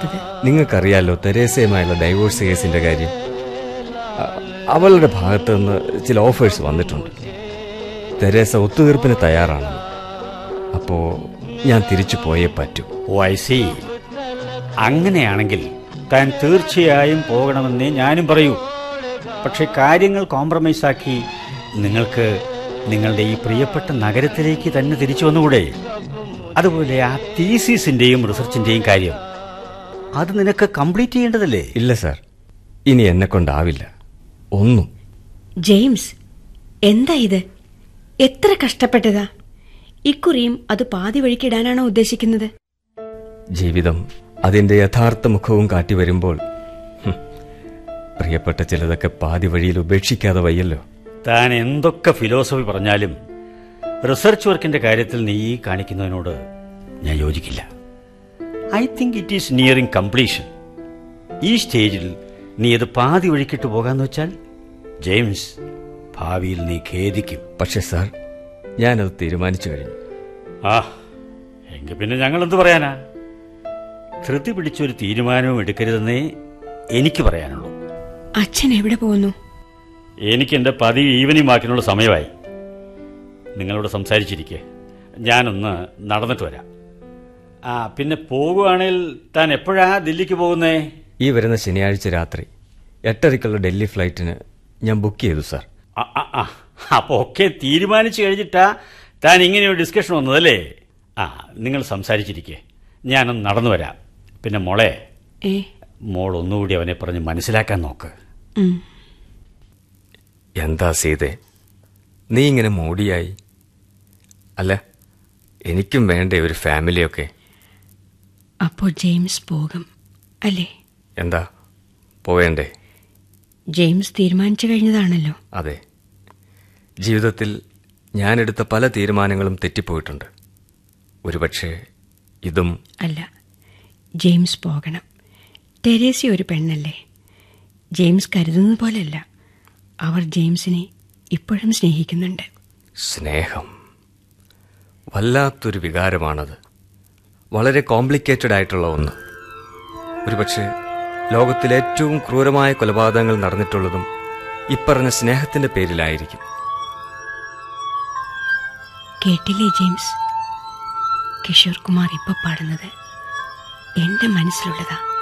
കേട്ടത് നിങ്ങൾക്കറിയാലോ തെരേസയുമായുള്ള ഡൈവോഴ്സ് കേസിന്റെ കാര്യം അ- അവളുടെ ഭാഗത്ത് നിന്ന് ചില ഓഫേഴ്സ് വന്നിട്ടുണ്ട് തെരേസ ഒത്തുതീർപ്പിന് തയ്യാറാണെന്ന് അപ്പോ ഞാൻ തിരിച്ചു പോയേ പറ്റൂ ഓ ഐ സി അങ്ങനെയാണെങ്കിൽ താൻ തീർച്ചയായും പോകണമെന്നേ ഞാനും പറയൂ പക്ഷെ കാര്യങ്ങൾ കോംപ്രമൈസ് ആക്കി നിങ്ങൾക്ക് നിങ്ങളുടെ ഈ പ്രിയപ്പെട്ട നഗരത്തിലേക്ക് തന്നെ തിരിച്ചു വന്നുകൂടെ അതുപോലെ ആ തീസിസിന്റെയും റിസർച്ചിന്റെയും കാര്യം അത് നിനക്ക് കംപ്ലീറ്റ് ചെയ്യേണ്ടതല്ലേ ഇല്ല സാർ ഇനി എന്നെ കൊണ്ടാവില്ല ഒന്നും ജെയിംസ് എന്താ ഇത് എത്ര കഷ്ടപ്പെട്ടതാ ഇക്കുറിയും അത് പാതി വഴിക്കിടാനാണോ ഉദ്ദേശിക്കുന്നത് ജീവിതം അതിന്റെ യഥാർത്ഥ മുഖവും കാട്ടി വരുമ്പോൾ ഹും, പ്രിയപ്പെട്ട ചിലതൊക്കെ പാതി വഴിയിൽ ഉപേക്ഷിക്കാതെ വയ്യല്ലോ താൻ എന്തൊക്കെ ഫിലോസഫി പറഞ്ഞാലും റിസർച്ച് വർക്കിന്റെ കാര്യത്തിൽ നീ ഈ കാണിക്കുന്നതിനോട് ഞാൻ യോജിക്കില്ല I think it is nearing completion ഈ സ്റ്റേജിൽ നീ അത് പാതി വഴിക്കിട്ട് പോകാന്ന് വെച്ചാൽ ജെയിംസ് ഭാവിയിൽ നീ ഖേദിക്കും പക്ഷെ സാർ ഞാനത് തീരുമാനിച്ചു കഴിഞ്ഞു ആ എങ്കിൽ പിന്നെ ഞങ്ങൾ എന്ത് പറയാനാ ധൃതി പിടിച്ചൊരു തീരുമാനവും എടുക്കരുതെന്നേ എനിക്ക് പറയാനുള്ളൂ അച്ഛൻ എവിടെ പോകുന്നു എനിക്ക് എൻ്റെ പതിവ് ഈവനിങ് വാക്കിനുള്ള സമയമായി നിങ്ങളോട് സംസാരിച്ചിരിക്കെ ഞാനൊന്ന് നടന്നിട്ട് വരാം ആ പിന്നെ പോകുവാണെങ്കിൽ താൻ എപ്പോഴാ ദില്ലിക്ക് പോകുന്നേ ഈ വരുന്ന ശനിയാഴ്ച രാത്രി എട്ടരയ്ക്കുള്ള ഡൽഹി ഫ്ലൈറ്റിന് ഞാൻ ബുക്ക് ചെയ്തു സാർ ആ, ആ, ആ, അപ്പൊ ഒക്കെ തീരുമാനിച്ചു കഴിഞ്ഞിട്ടാ താൻ ഇങ്ങനെ ഒരു ഡിസ്കഷൻ വന്നതല്ലേ ആ നിങ്ങൾ സംസാരിച്ചിരിക്കെ ഞാനൊന്ന് നടന്നു വരാം പിന്നെ മോളെ ഏ മോൾ ഒന്നുകൂടി അവനെ പറഞ്ഞ് മനസ്സിലാക്കാൻ നോക്ക് ഉം. എന്താ സീതെ നീ ഇങ്ങനെ മൂടിയായി അല്ല എനിക്കും വേണ്ടേ ഒരു ഫാമിലിയൊക്കെ അപ്പോ ജെയിംസ് പോകും അല്ലേ എന്താ പോവേണ്ടേ ജെയിംസ് തീരുമാനിച്ചു കഴിഞ്ഞതാണല്ലോ അതെ ജീവിതത്തിൽ ഞാനെടുത്ത പല തീരുമാനങ്ങളും തെറ്റിപ്പോയിട്ടുണ്ട് ഒരുപക്ഷെ ഇതും അല്ല ജെയിംസ് പോകണം തെരേസി ഒരു പെണ്ണല്ലേ ജെയിംസ് കരുതുന്നത് പോലെയല്ല അവർ ജെയിംസിനെ ഇപ്പോഴും സ്നേഹിക്കുന്നുണ്ട് സ്നേഹം വല്ലാത്തൊരു വികാരമാണത് വളരെ കോംപ്ലിക്കേറ്റഡ് ആയിട്ടുള്ള ഒന്ന് ഒരുപക്ഷെ ലോകത്തിലെ ഏറ്റവും ക്രൂരമായ കൊലപാതകങ്ങൾ നടന്നിട്ടുള്ളതും ഇപ്പറഞ്ഞ സ്നേഹത്തിന്റെ പേരിലായിരിക്കും കേട്ടില്ലേ ജെയിംസ് കിഷോർ കുമാർ ഇപ്പൊ പാടുന്നത് എന്റെ മനസ്സിലുള്ളതാ